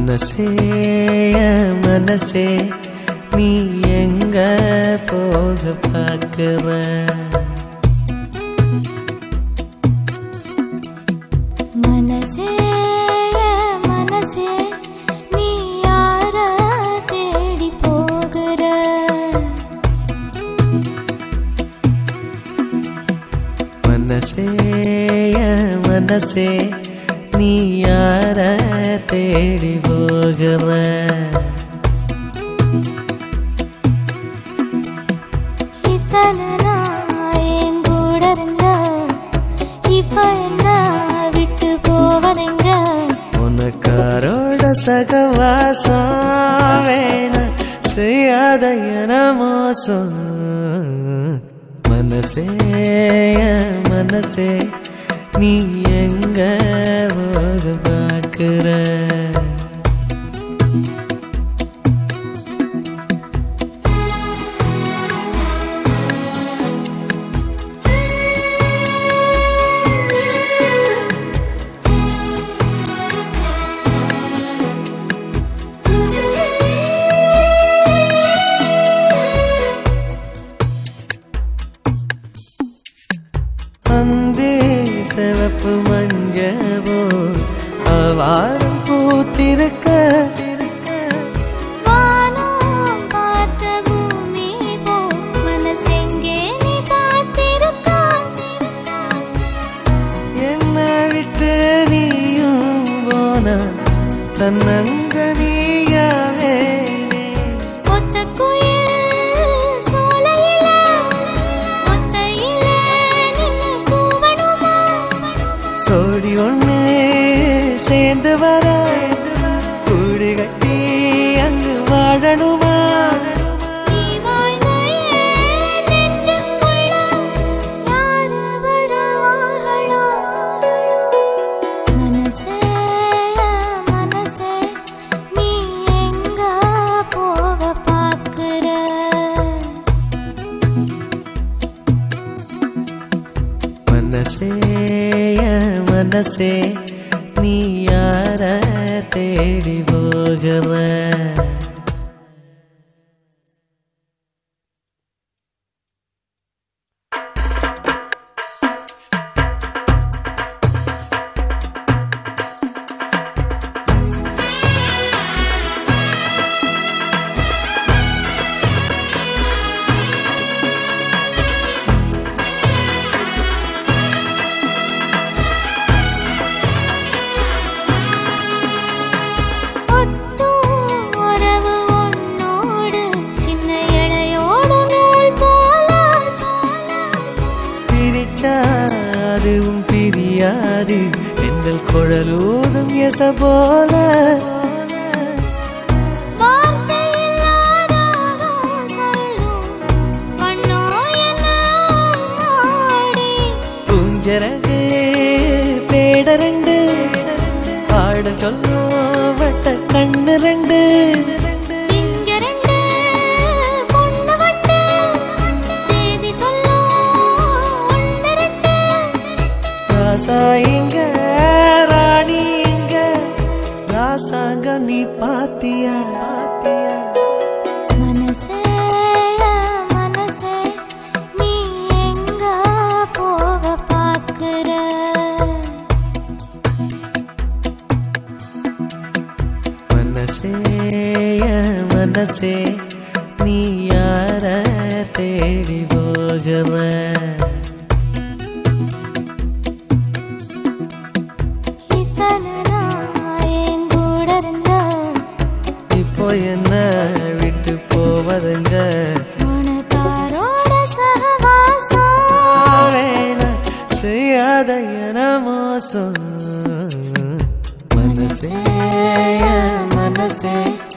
மனசே மனசே நீ எங்க போக பார்க்கிற மனசே மனசே நீ யார தேடி போகிற மனசே மனசே நீ யார தேடி போகிற இத்தனை நாள் என் கூட இருந்த இப்ப என்ன விட்டு போவதெங்க உனக்காரோட சகவாசம் வேண செய்யாத என மோசம் மனசே மனசே நீ எங்க போக பார்க்கிற அந்தே சிவப்பு மஞ்சவோ அவாரம் பூத்திருக்க வானம் பார்த்த பூமி போ மனசெங்கே நீ காத்திருக்கா என்ன விட்டு நீயும் போன தன்னங்க நீயாவே ஒத்த குயில் சோலையில ஒத்தையில நின்னு கூவணுமா சோடி ஒண்ணு சேர்ந்து வர கூடு கட்டி அங்கு வாழணுமா நீ வாழ்ந்த என் நெஞ்சுக்குள்ள யாரு வருவார்களோ மனசே மனசே நீ எங்க போக பார்க்கிற மனசே மனசே நீ யார தேடி போகிற ஒட்டும் உறவு உன்னோடு சின்ன இழையோடு நூல் போல பிரிச்சா அதுவும் பிரியாது எங்கள் குழலூதும் எச போல வார்த்தையில்லாதாகம் சொல்லும் வண்ணம் என்ன ஆடி பூஞ்சரங்கு பேடரண்டு பாட சொல்லும் வட்ட கண்ணு ரெண்டு இங்க ரெண்டு பொண்ணு வண்டு செய்தி சொல்லும் ஒண்ணு ரெண்டு ராசா இங்க ராணி இங்க ராசாங்க நீ பாத்தியா பாத்தியா மனசே மனசே நீ எங்க போக பார்க்கிற மனசே மனசே நீ யார தேடி போகிற இத்தனை நாள் என் கூட இருந்த இப்போ என்ன விட்டு போவதுங்க உனக்காரோட சகவாசம் வேண செய்யாத என மோசம் மனசே மனசே